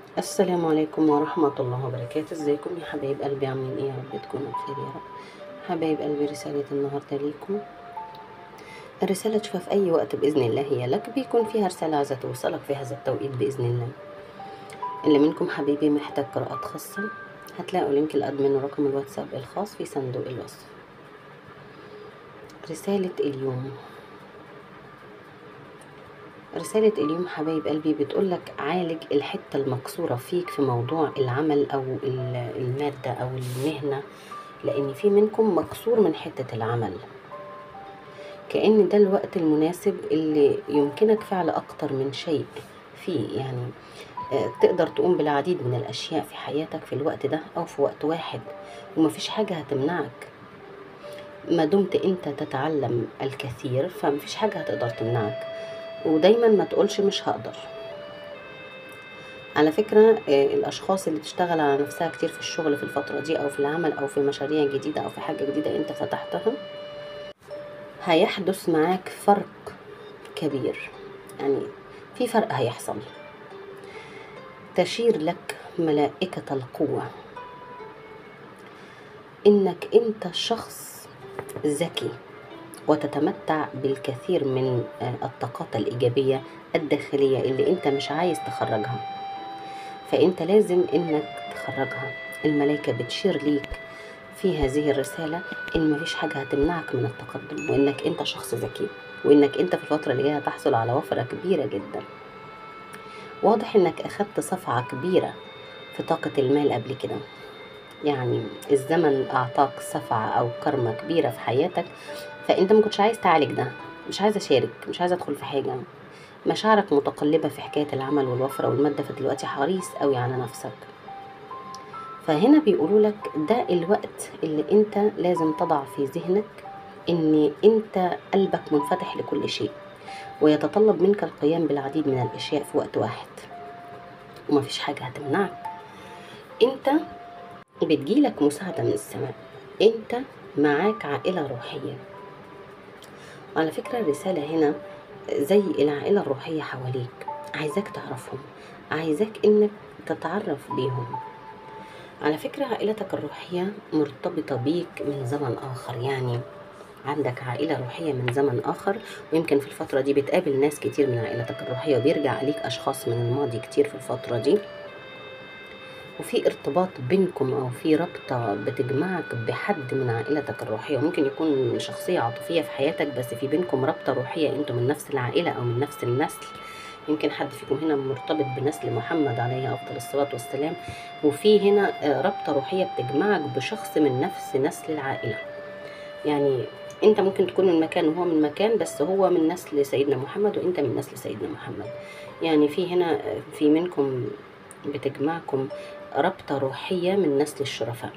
السلام عليكم ورحمة الله وبركاته ازيكم يا حبايب قلبي عاملين ايه يا رب تكونوا بخير يا رب حبايب قلبي رسالة النهاردة ليكم الرسالة تشوفها في أي وقت بإذن الله هي لك بيكون فيها رسالة عايزة توصلك في هذا التوقيت بإذن الله اللي منكم حبيبي محتاج قراءات خاصة هتلاقوا لينك الأدمن ورقم الواتساب الخاص في صندوق الوصف رسالة اليوم رسالة اليوم حبايب قلبي بتقولك عالج الحتة المكسورة فيك في موضوع العمل أو ال- المادة أو المهنة لأن في منكم مكسور من حتة العمل كأن ده الوقت المناسب اللي يمكنك فعل أكتر من شيء فيه يعني آه، تقدر تقوم بالعديد من الأشياء في حياتك في الوقت ده أو في وقت واحد ومفيش حاجة هتمنعك ما دمت انت تتعلم الكثير فمفيش حاجة هتقدر تمنعك ودايما ما تقولش مش هقدر على فكرة آه، الأشخاص اللي بتشتغل على نفسها كتير في الشغل في الفترة دي أو في العمل أو في مشاريع جديدة أو في حاجة جديدة أنت فتحتها هيحدث معاك فرق كبير يعني في فرق هيحصل تشير لك ملائكة القوة إنك أنت شخص ذكي وتتمتع بالكثير من آه، الطاقات الإيجابية الداخلية اللي أنت مش عايز تخرجها فأنت لازم إنك تخرجها الملائكة بتشير ليك في هذه الرسالة إن مفيش حاجة هتمنعك من التقدم وإنك أنت شخص ذكي وإنك أنت في الفترة اللي جاية هتحصل على وفرة كبيرة جدا واضح إنك أخدت صفعة كبيرة في طاقة المال قبل كده يعني الزمن أعطاك صفعة أو كرمة كبيرة في حياتك فأنت ما كنتش عايز تعالج ده مش عايز أشارك مش عايز أدخل في حاجة مشاعرك متقلبة في حكاية العمل والوفرة والمادة فدلوقتي حريص قوي على نفسك فهنا بيقولوا لك ده الوقت اللي انت لازم تضع في ذهنك ان انت قلبك منفتح لكل شيء ويتطلب منك القيام بالعديد من الاشياء في وقت واحد ومفيش حاجة هتمنعك انت بتجيلك مساعدة من السماء انت معاك عائلة روحية وعلى فكرة الرسالة هنا زي العائلة الروحية حواليك عايزاك تعرفهم عايزاك انك تتعرف بيهم على فكرة عائلتك الروحية مرتبطة بيك من زمن آخر يعني عندك عائلة روحية من زمن آخر ويمكن في الفترة دي بتقابل ناس كتير من عائلتك الروحية وبيرجع عليك أشخاص من الماضي كتير في الفترة دي وفي ارتباط بينكم أو في رابطة بتجمعك بحد من عائلتك الروحية ممكن يكون شخصية عاطفية في حياتك بس في بينكم رابطة روحية انتم من نفس العائلة أو من نفس النسل يمكن حد فيكم هنا مرتبط بنسل محمد عليه أفضل الصلاة والسلام وفي هنا آه، رابطة روحية بتجمعك بشخص من نفس نسل العائلة يعني انت ممكن تكون من مكان وهو من مكان بس هو من نسل سيدنا محمد وانت من نسل سيدنا محمد يعني في هنا آه، في منكم بتجمعكم رابطة روحية من نسل الشرفاء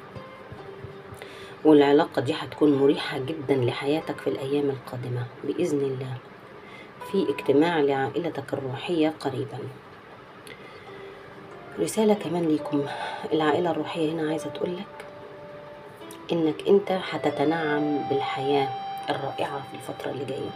والعلاقة دي هتكون مريحة جدا لحياتك في الأيام القادمة بإذن الله في اجتماع لعائلتك الروحية قريبا رسالة كمان ليكم العائلة الروحية هنا عايزة تقولك إنك أنت هتتنعم بالحياة الرائعة في الفترة اللي جاية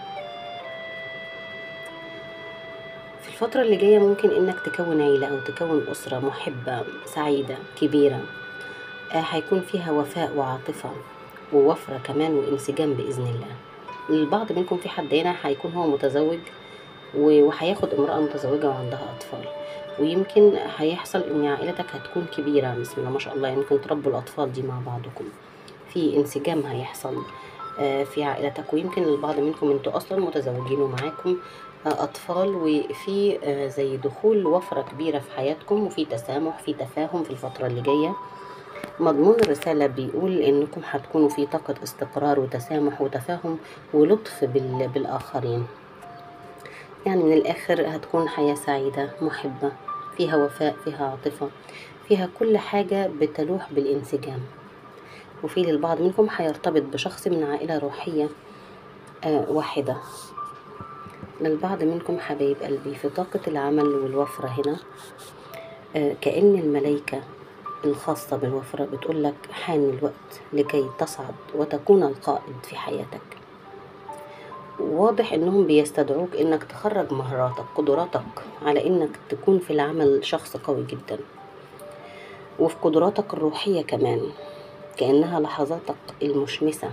في الفترة اللي جاية ممكن إنك تكون عيلة أو تكون أسرة محبة سعيدة كبيرة آه، هيكون فيها وفاء وعاطفة ووفرة كمان وانسجام بإذن الله البعض منكم في حد هنا هيكون هو متزوج و- وهياخد امرأة متزوجة وعندها أطفال ويمكن هيحصل إن عائلتك هتكون كبيرة بسم الله ما شاء الله يمكن تربوا الأطفال دي مع بعضكم في انسجام هيحصل آه، في عائلتك ويمكن البعض منكم انتوا أصلا متزوجين ومعاكم آه، أطفال وفي آه، زي دخول وفرة كبيرة في حياتكم وفي تسامح في تفاهم في الفترة اللي جاية مضمون الرسالة بيقول إنكم هتكونوا في طاقة استقرار وتسامح وتفاهم ولطف بال- بالآخرين يعني من الآخر هتكون حياة سعيدة محبة فيها وفاء فيها عاطفة فيها كل حاجة بتلوح بالانسجام وفي للبعض منكم هيرتبط بشخص من عائلة روحية آه، واحدة للبعض منكم حبايب قلبي في طاقة العمل والوفرة هنا آه، كأن الملايكة الخاصة بالوفرة بتقولك حان الوقت لكي تصعد وتكون القائد في حياتك واضح انهم بيستدعوك انك تخرج مهاراتك قدراتك على انك تكون في العمل شخص قوي جدا وفي قدراتك الروحية كمان كأنها لحظاتك المشمسة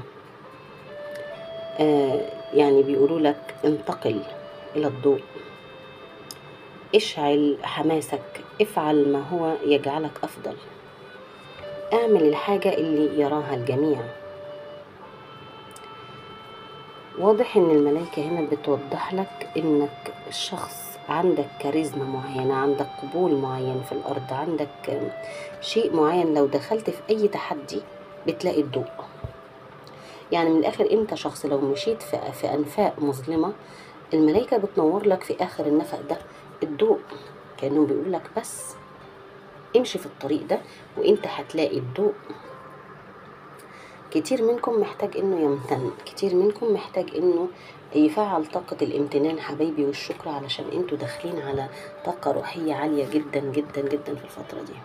آه يعني بيقولوا لك انتقل إلى الضوء اشعل حماسك افعل ما هو يجعلك أفضل اعمل الحاجة اللي يراها الجميع واضح ان الملائكة هنا بتوضح لك انك شخص عندك كاريزما معينة عندك قبول معين في الارض عندك شيء معين لو دخلت في اي تحدي بتلاقي الضوء يعني من الاخر انت شخص لو مشيت في, في انفاق مظلمة الملائكة بتنور لك في اخر النفق ده الضوء كانهم بيقول لك بس امشي في الطريق ده وانت هتلاقي الضوء كتير منكم محتاج انه يمتن كتير منكم محتاج انه يفعل طاقة الامتنان حبايبي والشكر علشان انتوا داخلين على طاقة روحية عالية جدا جدا جدا في الفترة دي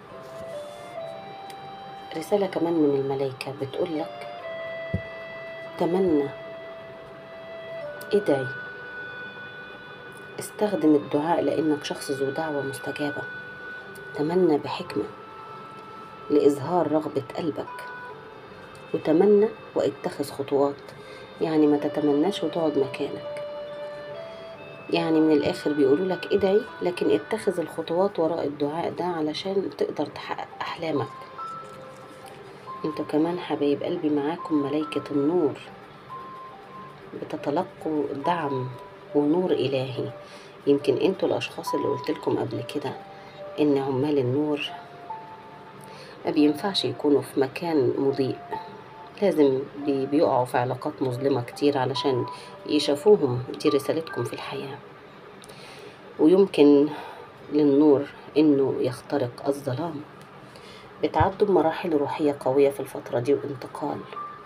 رسالة كمان من الملائكة بتقول لك تمنى ادعي استخدم الدعاء لانك شخص ذو دعوة مستجابة تمنى بحكمة لإظهار رغبة قلبك وتمنى واتخذ خطوات يعني ما تتمناش وتقعد مكانك يعني من الآخر بيقولوا لك ادعي لكن اتخذ الخطوات وراء الدعاء ده علشان تقدر تحقق أحلامك انتوا كمان حبايب قلبي معاكم ملايكة النور بتتلقوا دعم ونور إلهي يمكن انتوا الأشخاص اللي قلتلكم قبل كده إن عمال النور ما بينفعش يكونوا في مكان مضيء لازم بي- بيقعوا في علاقات مظلمة كتير علشان يشافوهم دي رسالتكم في الحياة ويمكن للنور إنه يخترق الظلام بتعدوا بمراحل روحية قوية في الفترة دي وانتقال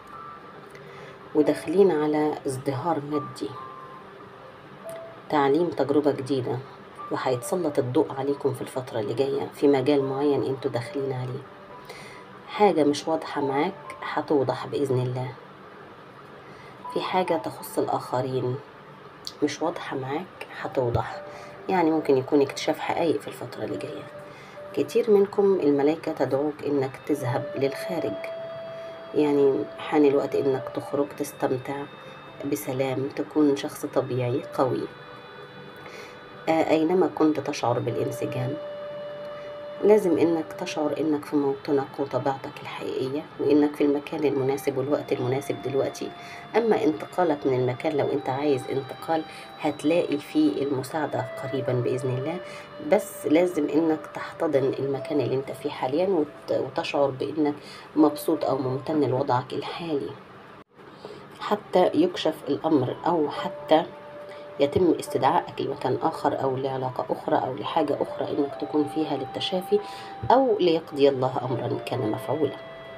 وداخلين على ازدهار مادي تعليم تجربة جديدة وهيتسلط الضوء عليكم في الفترة اللي جاية في مجال معين انتوا داخلين عليه حاجة مش واضحة معاك هتوضح بإذن الله في حاجة تخص الآخرين مش واضحة معاك هتوضح يعني ممكن يكون اكتشاف حقائق في الفترة اللي جاية كتير منكم الملائكة تدعوك إنك تذهب للخارج يعني حان الوقت إنك تخرج تستمتع بسلام تكون شخص طبيعي قوي آه، أينما كنت تشعر بالانسجام لازم انك تشعر انك في موطنك وطبيعتك الحقيقية وانك في المكان المناسب والوقت المناسب دلوقتي اما انتقالك من المكان لو انت عايز انتقال هتلاقي فيه المساعدة قريبا بإذن الله بس لازم انك تحتضن المكان اللي انت فيه حاليا وت- وتشعر بانك مبسوط او ممتن لوضعك الحالي حتى يكشف الامر او حتى يتم استدعائك لمكان آخر أو لعلاقة أخرى أو لحاجة أخرى إنك تكون فيها للتشافي أو ليقضي الله أمرا كان مفعولا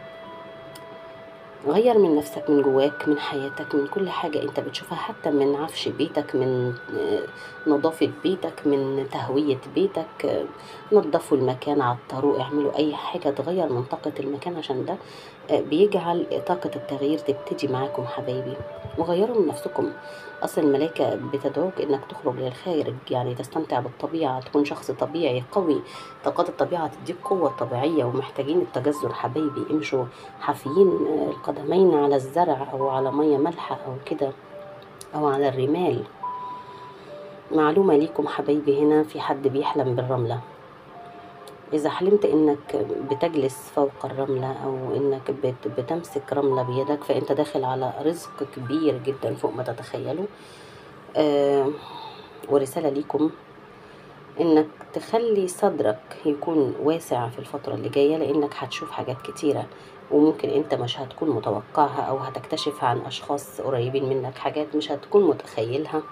غير من نفسك من جواك من حياتك من كل حاجة انت بتشوفها حتى من عفش بيتك من آه، نظافة بيتك من تهوية بيتك آه، نظفوا المكان عطروه اعملوا اي حاجة تغير من طاقة المكان عشان ده آه، بيجعل طاقة التغيير تبتدي معاكم حبايبي وغيروا من نفسكم اصل الملائكة بتدعوك انك تخرج للخارج يعني تستمتع بالطبيعة تكون شخص طبيعي قوي طاقات الطبيعة تديك قوة طبيعية ومحتاجين التجذر حبايبي امشوا حافيين آه، القدمين على الزرع او على مية مالحة او كده او على الرمال معلومة ليكم حبايبي هنا في حد بيحلم بالرملة إذا حلمت إنك بتجلس فوق الرملة أو إنك بت- بتمسك رملة بيدك فأنت داخل على رزق كبير جدا فوق ما تتخيلوا آه ورسالة ليكم إنك تخلي صدرك يكون واسع في الفترة اللي جاية لأنك هتشوف حاجات كتيرة وممكن أنت مش هتكون متوقعها أو هتكتشف عن أشخاص قريبين منك حاجات مش هتكون متخيلها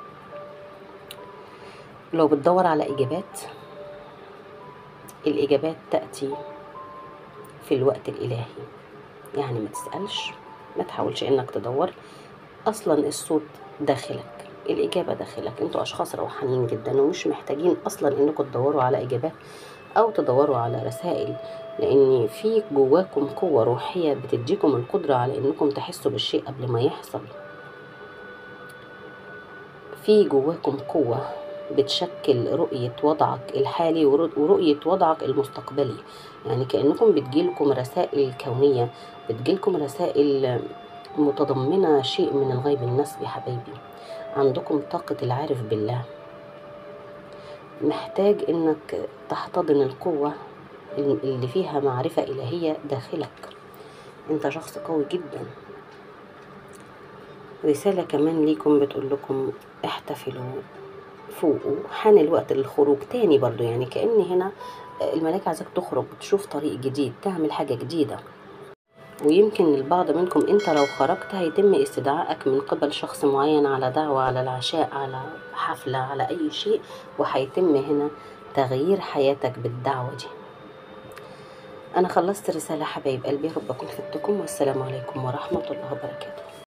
لو بتدور على إجابات الإجابات تأتي في الوقت الإلهي يعني ما تسألش ما تحاولش إنك تدور أصلا الصوت داخلك الإجابة داخلك انتوا أشخاص روحانيين جدا ومش محتاجين أصلا إنكم تدوروا على إجابات أو تدوروا على رسائل لأن في جواكم قوة روحية بتديكم القدرة على إنكم تحسوا بالشيء قبل ما يحصل في جواكم قوة بتشكل رؤية وضعك الحالي ورو- ورؤية وضعك المستقبلي يعني كأنكم بتجيلكم رسائل كونية بتجيلكم رسائل متضمنة شيء من الغيب النسبي يا حبايبي عندكم طاقة العارف بالله محتاج انك تحتضن القوة اللي فيها معرفة إلهية داخلك انت شخص قوي جدا رسالة كمان ليكم بتقول لكم احتفلوا فوقوا حان الوقت للخروج تاني برضو يعني كأن هنا الملاك عايزك تخرج تشوف طريق جديد تعمل حاجة جديدة ويمكن البعض منكم انت لو خرجت هيتم استدعائك من قبل شخص معين على دعوة على العشاء على حفلة على أي شيء وهيتم هنا تغيير حياتك بالدعوة دي أنا خلصت رسالة حبايب قلبي رب أكون فدتكم والسلام عليكم ورحمة الله وبركاته